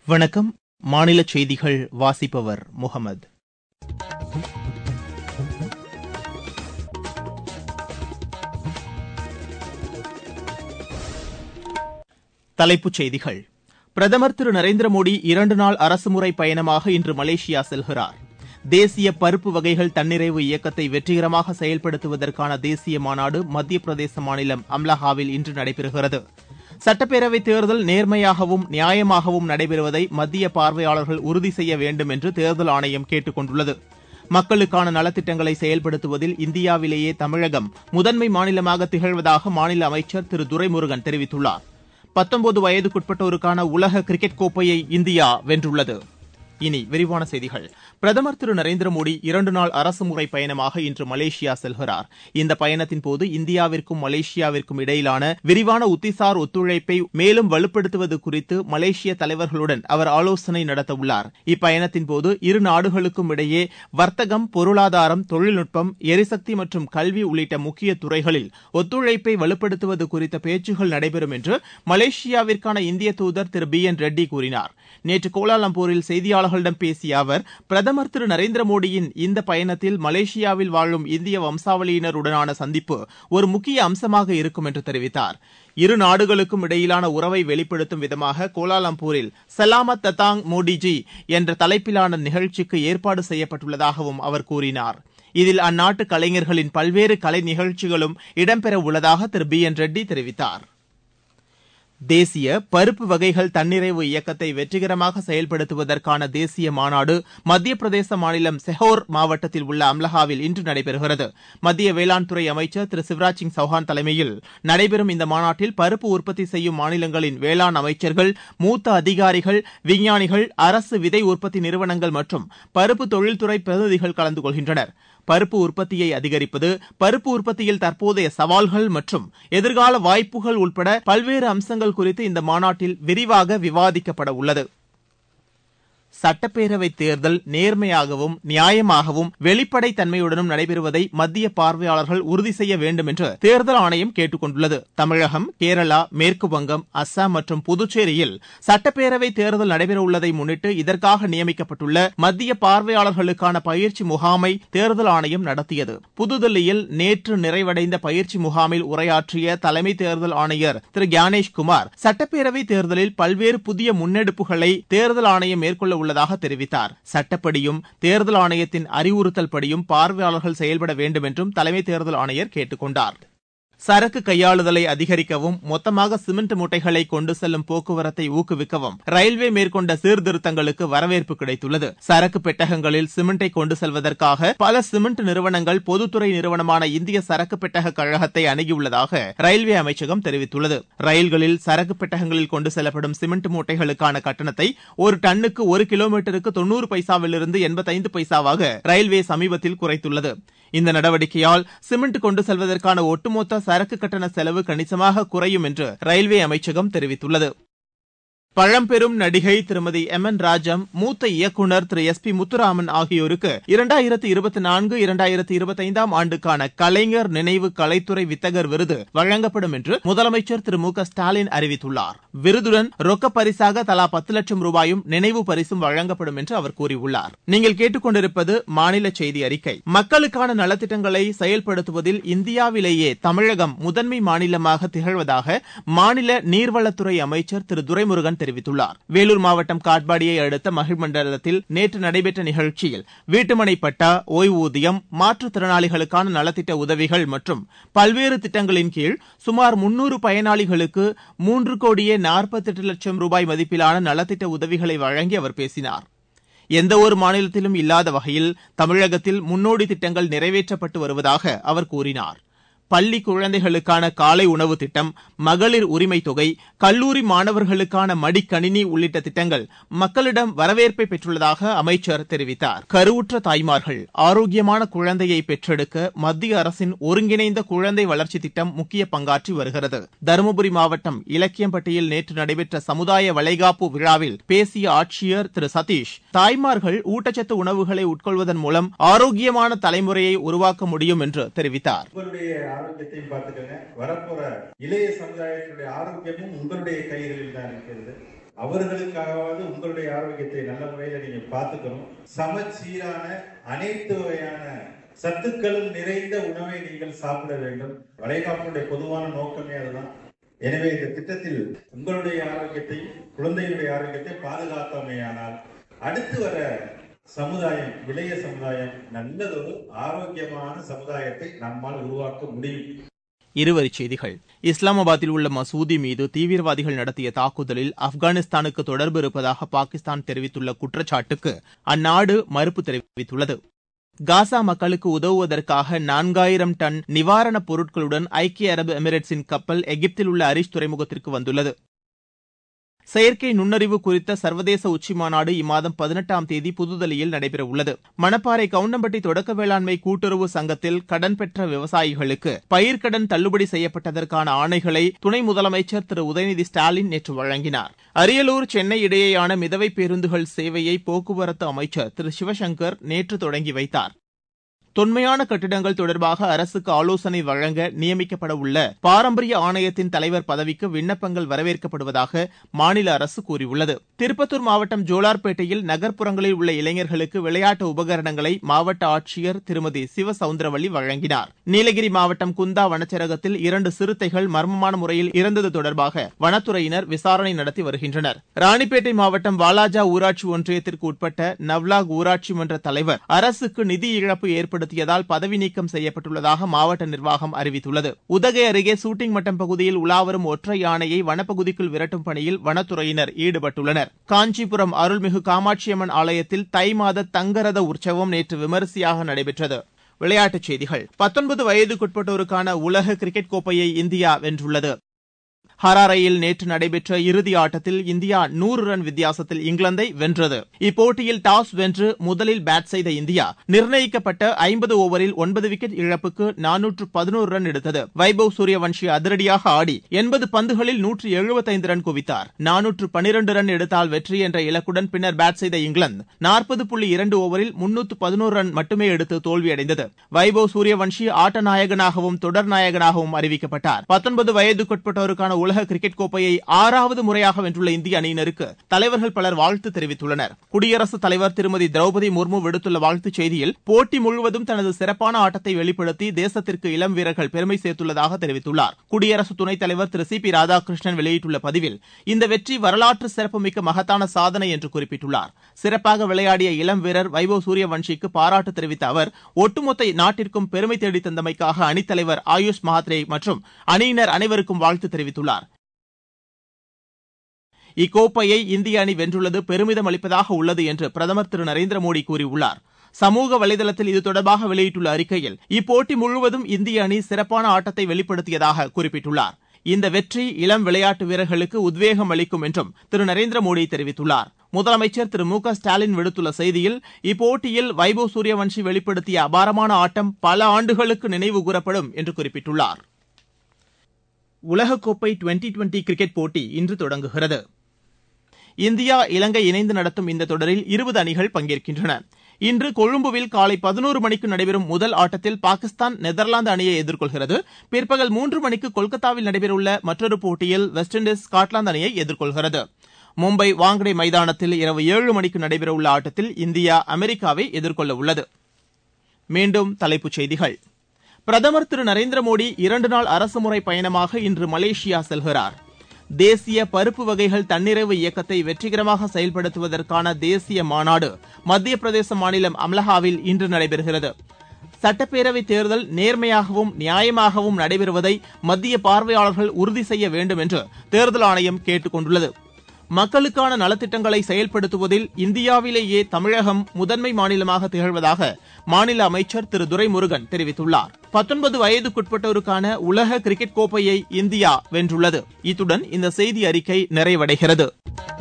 வணக்கம் மாநில செய்திகள் வாசிப்பவர் முகமது தலைப்புச் செய்திகள் பிரதமர் திரு நரேந்திர மோடி இரண்டு நாள் அரசுமுறை பயணமாக இன்று மலேசியா செல்கிறார் தேசிய பருப்பு வகைகள் தன்னிறைவு இயக்கத்தை வெற்றிகரமாக செயல்படுத்துவதற்கான தேசிய மாநாடு மத்திய பிரதேச மாநிலம் அம்லஹாவில் இன்று நடைபெறுகிறது சட்டப்பேரவைத் தேர்தல் நேர்மையாகவும் நியாயமாகவும் நடைபெறுவதை மத்திய பார்வையாளர்கள் உறுதி செய்ய வேண்டும் என்று தேர்தல் ஆணையம் கேட்டுக் கொண்டுள்ளது மக்களுக்கான நலத்திட்டங்களை செயல்படுத்துவதில் இந்தியாவிலேயே தமிழகம் முதன்மை மாநிலமாக திகழ்வதாக மாநில அமைச்சர் திரு துரைமுருகன் தெரிவித்துள்ளார் பத்தொன்பது வயதுக்குட்பட்டோருக்கான உலக கிரிக்கெட் கோப்பையை இந்தியா வென்றுள்ளது இனி விரிவான செய்திகள் பிரதமர் திரு நரேந்திர மோடி இரண்டு நாள் அரசுமுறை பயணமாக இன்று மலேசியா செல்கிறார் இந்த பயணத்தின்போது இந்தியாவிற்கும் மலேசியாவிற்கும் இடையிலான விரிவான உத்திசார் ஒத்துழைப்பை மேலும் வலுப்படுத்துவது குறித்து மலேசிய தலைவர்களுடன் அவர் ஆலோசனை நடத்தவுள்ளார் இப்பயணத்தின்போது இரு நாடுகளுக்கும் இடையே வர்த்தகம் பொருளாதாரம் தொழில்நுட்பம் எரிசக்தி மற்றும் கல்வி உள்ளிட்ட முக்கிய துறைகளில் ஒத்துழைப்பை வலுப்படுத்துவது குறித்த பேச்சுகள் நடைபெறும் என்று மலேசியாவிற்கான இந்திய தூதர் திரு பி என் ரெட்டி கூறினார் நேற்று கோலாலம்பூரில் செய்தியாளர்களிடம் பேசிய அவர் பிரதமர் திரு நரேந்திர மோடியின் இந்த பயணத்தில் மலேசியாவில் வாழும் இந்திய வம்சாவளியினருடனான சந்திப்பு ஒரு முக்கிய அம்சமாக இருக்கும் என்று தெரிவித்தார் இரு நாடுகளுக்கும் இடையிலான உறவை வெளிப்படுத்தும் விதமாக கோலாலம்பூரில் சலாமத் தத்தாங் மோடிஜி என்ற தலைப்பிலான நிகழ்ச்சிக்கு ஏற்பாடு செய்யப்பட்டுள்ளதாகவும் அவர் கூறினார் இதில் அந்நாட்டு கலைஞர்களின் பல்வேறு கலை நிகழ்ச்சிகளும் இடம்பெற உள்ளதாக திரு பி என் ரெட்டி தெரிவித்தார் தேசிய பருப்பு வகைகள் தன்னிறைவு இயக்கத்தை வெற்றிகரமாக செயல்படுத்துவதற்கான தேசிய மாநாடு மத்திய பிரதேச மாநிலம் செஹோர் மாவட்டத்தில் உள்ள அம்லஹாவில் இன்று நடைபெறுகிறது மத்திய வேளாண் துறை அமைச்சர் திரு சிவராஜ் சிங் சௌஹான் தலைமையில் நடைபெறும் இந்த மாநாட்டில் பருப்பு உற்பத்தி செய்யும் மாநிலங்களின் வேளாண் அமைச்சர்கள் மூத்த அதிகாரிகள் விஞ்ஞானிகள் அரசு விதை உற்பத்தி நிறுவனங்கள் மற்றும் பருப்பு தொழில்துறை பிரதிநிதிகள் கலந்து கொள்கின்றனர் பருப்பு உற்பத்தியை அதிகரிப்பது பருப்பு உற்பத்தியில் தற்போதைய சவால்கள் மற்றும் எதிர்கால வாய்ப்புகள் உட்பட பல்வேறு அம்சங்கள் குறித்து இந்த மாநாட்டில் விரிவாக விவாதிக்கப்பட உள்ளது சட்டப்பேரவைத் தேர்தல் நேர்மையாகவும் நியாயமாகவும் வெளிப்படைத் தன்மையுடனும் நடைபெறுவதை மத்திய பார்வையாளர்கள் உறுதி செய்ய வேண்டும் என்று தேர்தல் ஆணையம் கேட்டுக் கொண்டுள்ளது தமிழகம் கேரளா மேற்கு வங்கம் அஸ்ஸாம் மற்றும் புதுச்சேரியில் சட்டப்பேரவைத் தேர்தல் நடைபெறவுள்ளதை முன்னிட்டு இதற்காக நியமிக்கப்பட்டுள்ள மத்திய பார்வையாளர்களுக்கான பயிற்சி முகாமை தேர்தல் ஆணையம் நடத்தியது புதுதில்லியில் நேற்று நிறைவடைந்த பயிற்சி முகாமில் உரையாற்றிய தலைமை தேர்தல் ஆணையர் திரு கியானேஷ் குமார் சட்டப்பேரவைத் தேர்தலில் பல்வேறு புதிய முன்னெடுப்புகளை தேர்தல் ஆணையம் மேற்கொள்ள உள்ளதாக தெரிவித்தார் சட்டப்படியும் தேர்தல் ஆணையத்தின் அறிவுறுத்தல் படியும் பார்வையாளர்கள் செயல்பட வேண்டும் என்றும் தலைமை தேர்தல் ஆணையர் கேட்டுக் கொண்டார் சரக்கு கையாளுதலை அதிகரிக்கவும் மொத்தமாக சிமெண்ட் மூட்டைகளை கொண்டு செல்லும் போக்குவரத்தை ஊக்குவிக்கவும் ரயில்வே மேற்கொண்ட சீர்திருத்தங்களுக்கு வரவேற்பு கிடைத்துள்ளது சரக்கு பெட்டகங்களில் சிமெண்டை கொண்டு செல்வதற்காக பல சிமெண்ட் நிறுவனங்கள் பொதுத்துறை நிறுவனமான இந்திய சரக்கு பெட்டக கழகத்தை அணுகியுள்ளதாக ரயில்வே அமைச்சகம் தெரிவித்துள்ளது ரயில்களில் சரக்கு பெட்டகங்களில் கொண்டு செல்லப்படும் சிமெண்ட் மூட்டைகளுக்கான கட்டணத்தை ஒரு டன்னுக்கு ஒரு கிலோமீட்டருக்கு தொன்னூறு பைசாவிலிருந்து எண்பத்தைந்து பைசாவாக ரயில்வே சமீபத்தில் குறைத்துள்ளது இந்த நடவடிக்கையால் சிமெண்ட் கொண்டு செல்வதற்கான ஒட்டுமொத்த சரக்கு கட்டண செலவு கணிசமாக குறையும் என்று ரயில்வே அமைச்சகம் தெரிவித்துள்ளது பழம்பெரும் நடிகை திருமதி எம் என் ராஜம் மூத்த இயக்குநர் திரு எஸ் பி முத்துராமன் ஆகியோருக்கு இரண்டாயிரத்தி இருபத்தி நான்கு இரண்டாயிரத்தி இருபத்தைந்தாம் ஆண்டுக்கான கலைஞர் நினைவு கலைத்துறை வித்தகர் விருது வழங்கப்படும் என்று முதலமைச்சர் திரு மு க ஸ்டாலின் அறிவித்துள்ளார் விருதுடன் ரொக்க பரிசாக தலா பத்து லட்சம் ரூபாயும் நினைவு பரிசும் வழங்கப்படும் என்று அவர் கூறியுள்ளார் நீங்கள் கேட்டுக்கொண்டிருப்பது மாநில செய்தி அறிக்கை மக்களுக்கான நலத்திட்டங்களை செயல்படுத்துவதில் இந்தியாவிலேயே தமிழகம் முதன்மை மாநிலமாக திகழ்வதாக மாநில நீர்வளத்துறை அமைச்சர் திரு துரைமுருகன் தெரிவித்துள்ளார் வேலூர் மாவட்டம் காட்பாடியை அடுத்த மகிழ்மண்டலத்தில் நேற்று நடைபெற்ற நிகழ்ச்சியில் வீட்டுமனை பட்டா ஓய்வூதியம் மாற்றுத்திறனாளிகளுக்கான நலத்திட்ட உதவிகள் மற்றும் பல்வேறு திட்டங்களின் கீழ் சுமார் முன்னூறு பயனாளிகளுக்கு மூன்று கோடியே நாற்பத்தெட்டு லட்சம் ரூபாய் மதிப்பிலான நலத்திட்ட உதவிகளை வழங்கி அவர் பேசினார் எந்த ஒரு மாநிலத்திலும் இல்லாத வகையில் தமிழகத்தில் முன்னோடி திட்டங்கள் நிறைவேற்றப்பட்டு வருவதாக அவர் கூறினார் பள்ளி குழந்தைகளுக்கான காலை உணவு திட்டம் மகளிர் உரிமை தொகை கல்லூரி மாணவர்களுக்கான மடிக்கணினி உள்ளிட்ட திட்டங்கள் மக்களிடம் வரவேற்பை பெற்றுள்ளதாக அமைச்சர் தெரிவித்தார் கருவுற்ற தாய்மார்கள் ஆரோக்கியமான குழந்தையை பெற்றெடுக்க மத்திய அரசின் ஒருங்கிணைந்த குழந்தை வளர்ச்சி திட்டம் முக்கிய பங்காற்றி வருகிறது தருமபுரி மாவட்டம் இலக்கியம்பட்டியில் நேற்று நடைபெற்ற சமுதாய வளைகாப்பு விழாவில் பேசிய ஆட்சியர் திரு சதீஷ் தாய்மார்கள் ஊட்டச்சத்து உணவுகளை உட்கொள்வதன் மூலம் ஆரோக்கியமான தலைமுறையை உருவாக்க முடியும் என்று தெரிவித்தார் உங்களுடைய ஆரோக்கியத்தையும் பார்த்துக்கோங்க வரப்போற இளைய சமுதாயத்தினுடைய ஆரோக்கியமும் உங்களுடைய கைகளில் தான் இருக்கிறது அவர்களுக்காகவாவது உங்களுடைய ஆரோக்கியத்தை நல்ல முறையில நீங்க பார்த்துக்கணும் சமச்சீரான அனைத்து வகையான சத்துக்களும் நிறைந்த உணவை நீங்கள் சாப்பிட வேண்டும் வளைகாப்பினுடைய பொதுவான நோக்கமே அதுதான் எனவே இந்த திட்டத்தில் உங்களுடைய ஆரோக்கியத்தையும் குழந்தைகளுடைய ஆரோக்கியத்தை பாதுகாத்தமையானால் அடுத்து வர சமுதாயம் இளைய சமுதாயம் நல்லதொரு ஆரோக்கியமான சமுதாயத்தை நம்மால் உருவாக்க முடியும் இருவரிச் செய்திகள் இஸ்லாமாபாத்தில் உள்ள மசூதி மீது தீவிரவாதிகள் நடத்திய தாக்குதலில் ஆப்கானிஸ்தானுக்கு தொடர்பு இருப்பதாக பாகிஸ்தான் தெரிவித்துள்ள குற்றச்சாட்டுக்கு அந்நாடு மறுப்பு தெரிவித்துள்ளது காசா மக்களுக்கு உதவுவதற்காக நான்காயிரம் டன் நிவாரணப் பொருட்களுடன் ஐக்கிய அரபு எமிரேட்ஸின் கப்பல் எகிப்தில் உள்ள அரிஷ் துறைமுகத்திற்கு வந்துள்ளது செயற்கை நுண்ணறிவு குறித்த சர்வதேச உச்சிமாநாடு இம்மாதம் பதினெட்டாம் தேதி புதுதில்லியில் நடைபெறவுள்ளது மணப்பாறை கவுண்டம்பட்டி தொடக்க வேளாண்மை கூட்டுறவு சங்கத்தில் கடன் பெற்ற விவசாயிகளுக்கு பயிர்க்கடன் தள்ளுபடி செய்யப்பட்டதற்கான ஆணைகளை துணை முதலமைச்சர் திரு உதயநிதி ஸ்டாலின் நேற்று வழங்கினார் அரியலூர் சென்னை இடையேயான மிதவை பேருந்துகள் சேவையை போக்குவரத்து அமைச்சர் திரு சிவசங்கர் நேற்று தொடங்கி வைத்தார் தொன்மையான கட்டிடங்கள் தொடர்பாக அரசுக்கு ஆலோசனை வழங்க நியமிக்கப்பட உள்ள பாரம்பரிய ஆணையத்தின் தலைவர் பதவிக்கு விண்ணப்பங்கள் வரவேற்கப்படுவதாக மாநில அரசு கூறியுள்ளது திருப்பத்தூர் மாவட்டம் ஜோலார்பேட்டையில் நகர்ப்புறங்களில் உள்ள இளைஞர்களுக்கு விளையாட்டு உபகரணங்களை மாவட்ட ஆட்சியர் திருமதி சிவசவுந்தரவள்ளி வழங்கினார் நீலகிரி மாவட்டம் குந்தா வனச்சரகத்தில் இரண்டு சிறுத்தைகள் மர்மமான முறையில் இறந்தது தொடர்பாக வனத்துறையினர் விசாரணை நடத்தி வருகின்றனர் ராணிப்பேட்டை மாவட்டம் வாலாஜா ஊராட்சி ஒன்றியத்திற்கு உட்பட்ட நவ்லாக் ஊராட்சி மன்ற தலைவர் அரசுக்கு நிதி இழப்பு ஏற்படுத்த ஏற்படுத்தியதால் பதவி நீக்கம் செய்யப்பட்டுள்ளதாக மாவட்ட நிர்வாகம் அறிவித்துள்ளது உதகை அருகே சூட்டிங் மட்டம் பகுதியில் உலாவரும் ஒற்றை யானையை வனப்பகுதிக்குள் விரட்டும் பணியில் வனத்துறையினர் ஈடுபட்டுள்ளனர் காஞ்சிபுரம் அருள்மிகு காமாட்சியம்மன் ஆலயத்தில் தை மாத தங்கரத உற்சவம் நேற்று விமரிசையாக நடைபெற்றது விளையாட்டுச் செய்திகள் பத்தொன்பது வயதுக்குட்பட்டோருக்கான உலக கிரிக்கெட் கோப்பையை இந்தியா வென்றுள்ளது ஹராரையில் நேற்று நடைபெற்ற இறுதி ஆட்டத்தில் இந்தியா நூறு ரன் வித்தியாசத்தில் இங்கிலாந்தை வென்றது இப்போட்டியில் டாஸ் வென்று முதலில் பேட் செய்த இந்தியா நிர்ணயிக்கப்பட்ட ஐம்பது ஓவரில் ஒன்பது விக்கெட் இழப்புக்கு நானூற்று பதினோரு ரன் எடுத்தது வைபவ் சூரியவன்ஷி அதிரடியாக ஆடி எண்பது பந்துகளில் நூற்று எழுபத்தைந்து ரன் குவித்தார் நானூற்று பனிரண்டு ரன் எடுத்தால் வெற்றி என்ற இலக்குடன் பின்னர் பேட் செய்த இங்கிலாந்து நாற்பது புள்ளி இரண்டு ஓவரில் முன்னூற்று பதினோரு ரன் மட்டுமே எடுத்து தோல்வியடைந்தது வைபவ் சூரியவன்ஷி ஆட்ட நாயகனாகவும் தொடர் நாயகனாகவும் அறிவிக்கப்பட்டார் பத்தொன்பது வயதுக்குட்பட்டோருக்கான உலக கிரிக்கெட் கோப்பையை ஆறாவது முறையாக வென்றுள்ள இந்திய அணியினருக்கு தலைவர்கள் பலர் வாழ்த்து தெரிவித்துள்ளனர் குடியரசுத் தலைவர் திருமதி திரௌபதி முர்மு விடுத்துள்ள வாழ்த்துச் செய்தியில் போட்டி முழுவதும் தனது சிறப்பான ஆட்டத்தை வெளிப்படுத்தி தேசத்திற்கு இளம் வீரர்கள் பெருமை சேர்த்துள்ளதாக தெரிவித்துள்ளார் குடியரசு துணைத் தலைவர் திரு சி பி ராதாகிருஷ்ணன் வெளியிட்டுள்ள பதிவில் இந்த வெற்றி வரலாற்று சிறப்புமிக்க மகத்தான சாதனை என்று குறிப்பிட்டுள்ளார் சிறப்பாக விளையாடிய இளம் வீரர் வைபவ் சூரியவன்ஷிக்கு பாராட்டு தெரிவித்த அவர் ஒட்டுமொத்த நாட்டிற்கும் பெருமை தேடித் தந்தமைக்காக அணித்தலைவர் ஆயுஷ் மஹாத்ரே மற்றும் அணியினர் அனைவருக்கும் வாழ்த்து தெரிவித்துள்ளார் இக்கோப்பையை இந்திய அணி வென்றுள்ளது பெருமிதம் அளிப்பதாக உள்ளது என்று பிரதமர் திரு நரேந்திர மோடி கூறியுள்ளார் சமூக வலைதளத்தில் இது தொடர்பாக வெளியிட்டுள்ள அறிக்கையில் இப்போட்டி முழுவதும் இந்திய அணி சிறப்பான ஆட்டத்தை வெளிப்படுத்தியதாக குறிப்பிட்டுள்ளார் இந்த வெற்றி இளம் விளையாட்டு வீரர்களுக்கு உத்வேகம் அளிக்கும் என்றும் திரு நரேந்திர மோடி தெரிவித்துள்ளார் முதலமைச்சர் திரு மு க ஸ்டாலின் விடுத்துள்ள செய்தியில் இப்போட்டியில் வைபவ் சூரியவன்ஷி வெளிப்படுத்திய அபாரமான ஆட்டம் பல ஆண்டுகளுக்கு நினைவு கூறப்படும் என்று குறிப்பிட்டுள்ளார் உலகக்கோப்பை டுவெண்டி டுவெண்டி கிரிக்கெட் போட்டி இன்று தொடங்குகிறது இந்தியா இலங்கை இணைந்து நடத்தும் இந்த தொடரில் இருபது அணிகள் பங்கேற்கின்றன இன்று கொழும்புவில் காலை பதினோரு மணிக்கு நடைபெறும் முதல் ஆட்டத்தில் பாகிஸ்தான் நெதர்லாந்து அணியை எதிர்கொள்கிறது பிற்பகல் மூன்று மணிக்கு கொல்கத்தாவில் நடைபெறவுள்ள மற்றொரு போட்டியில் வெஸ்ட் இண்டீஸ் ஸ்காட்லாந்து அணியை எதிர்கொள்கிறது மும்பை வாங்கடே மைதானத்தில் இரவு ஏழு மணிக்கு நடைபெறவுள்ள ஆட்டத்தில் இந்தியா அமெரிக்காவை எதிர்கொள்ள உள்ளது மீண்டும் தலைப்புச் செய்திகள் பிரதமர் திரு நரேந்திர மோடி இரண்டு நாள் அரசுமுறை பயணமாக இன்று மலேசியா செல்கிறார் தேசிய பருப்பு வகைகள் தன்னிறைவு இயக்கத்தை வெற்றிகரமாக செயல்படுத்துவதற்கான தேசிய மாநாடு மத்திய பிரதேச மாநிலம் அம்லஹாவில் இன்று நடைபெறுகிறது சட்டப்பேரவை தேர்தல் நேர்மையாகவும் நியாயமாகவும் நடைபெறுவதை மத்திய பார்வையாளர்கள் உறுதி செய்ய வேண்டும் என்று தேர்தல் ஆணையம் கேட்டுக் கொண்டுள்ளது மக்களுக்கான நலத்திட்டங்களை செயல்படுத்துவதில் இந்தியாவிலேயே தமிழகம் முதன்மை மாநிலமாக திகழ்வதாக மாநில அமைச்சர் திரு துரைமுருகன் தெரிவித்துள்ளார் பத்தொன்பது வயதுக்குட்பட்டோருக்கான உலக கிரிக்கெட் கோப்பையை இந்தியா வென்றுள்ளது இத்துடன் இந்த செய்தி அறிக்கை நிறைவடைகிறது